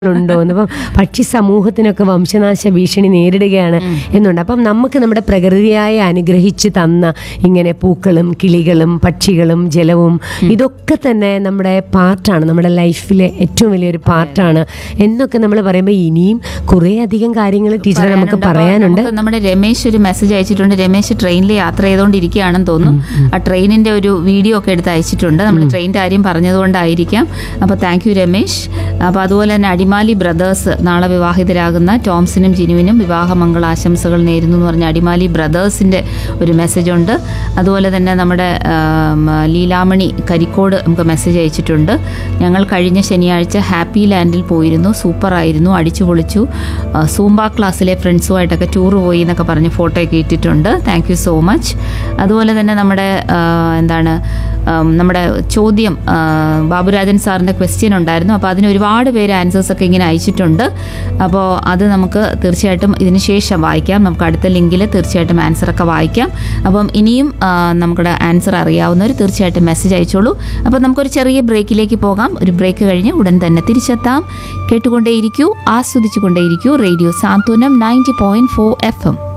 ഉണ്ടോ എന്ന് അപ്പം പക്ഷി സമൂഹത്തിനൊക്കെ വംശനാശ ഭീഷണി നേരിടുകയാണ് എന്നുണ്ട് അപ്പം നമുക്ക് നമ്മുടെ പ്രകൃതിയായി അനുഗ്രഹിച്ച് തന്ന ഇങ്ങനെ പൂക്കളും കിളികളും പക്ഷികളും ജലവും ഇതൊക്കെ തന്നെ നമ്മുടെ പാർട്ടാണ് നമ്മുടെ ലൈഫിലെ ഏറ്റവും വലിയൊരു പാർട്ടാണ് എന്നൊക്കെ നമ്മൾ പറയുമ്പോൾ ഇനിയും കുറേ അധികം കാര്യങ്ങൾ ടീച്ചറെ നമുക്ക് പറയാനുണ്ട്. അപ്പൊ പറയാനുണ്ട് നമുക്ക് നമ്മുടെ രമേശ് ഒരു മെസ്സേജ് അയച്ചിട്ടുണ്ട് രമേശ് ട്രെയിനിൽ യാത്ര ചെയ്തുകൊണ്ടിരിക്കുകയാണെന്ന് തോന്നുന്നു ആ ട്രെയിനിന്റെ ഒരു വീഡിയോ ഒക്കെ എടുത്ത് അയച്ചിട്ടുണ്ട് നമ്മൾ ട്രെയിനിന്റെ കാര്യം പറഞ്ഞതുകൊണ്ടായിരിക്കാം അപ്പോൾ താങ്ക് യു രമേശ് അപ്പോൾ അതുപോലെ തന്നെ അടിമാലി ബ്രദേഴ്സ് നാളെ വിവാഹിതരാകുന്ന ടോംസിനും ജിനുവിനും വിവാഹ മംഗളാശംസകൾ നേരുന്നു എന്ന് പറഞ്ഞ അടിമാലി ബ്രദേഴ്സിന്റെ ഒരു മെസ്സേജ് ഉണ്ട് അതുപോലെ തന്നെ നമ്മുടെ ആം, ലീലാമണി കരിക്കോട് നമുക്ക് മെസ്സേജ് അയച്ചിട്ടുണ്ട് ഞങ്ങൾ കഴിഞ്ഞ ശനിയാഴ്ച ഹാപ്പി ലാൻഡിൽ പോയിരുന്നു സൂപ്പറായിരുന്നു അടിച്ചു പൊളിച്ചു ആ, സൂംബ ക്ലാസ്സിലെ ഫ്രണ്ട്സുമായിട്ടൊക്കെ ടൂർ പോയി എന്നൊക്കെ പറഞ്ഞ് ഫോട്ടോ ഒക്കെ ഇട്ടിട്ടുണ്ട് താങ്ക് യു സോ മച്ച് അതുപോലെ തന്നെ നമ്മുടെ ആ, എന്താണ് ആം, നമ്മുടെ ചോദ്യം ആ, ബാബുരാജൻ സാറിൻ്റെ ക്വസ്റ്റ്യൻ ഉണ്ടായിരുന്നു അപ്പോൾ അതിന് ഒരുപാട് പേര് ആൻസേഴ്സ് ഒക്കെ ഇങ്ങനെ അയച്ചിട്ടുണ്ട് അപ്പോൾ അത് നമുക്ക് തീർച്ചയായിട്ടും ഇതിന് ശേഷം വായിക്കാം നമുക്ക് അടുത്ത ലിങ്കിൽ തീർച്ചയായിട്ടും ആൻസർ ഒക്കെ വായിക്കാം അപ്പം ഇനിയും ആ, നമുക്കുടെ ആൻസർ അറിയാവുന്നവർ തീർച്ചയായിട്ടും മെസ്സേജ് അയച്ചോളൂ അപ്പോൾ നമുക്കൊരു ചെറിയ ബ്രേക്കിലേക്ക് പോകാം ഒരു ബ്രേക്ക് കഴിഞ്ഞ് ഉടൻ തന്നെ തിരിച്ചെത്താം കേട്ടുകൊണ്ടേയിരിക്കൂ ആസ്വദിച്ചുകൊണ്ടേയിരിക്കൂ radio Santhwanam ninety point four F M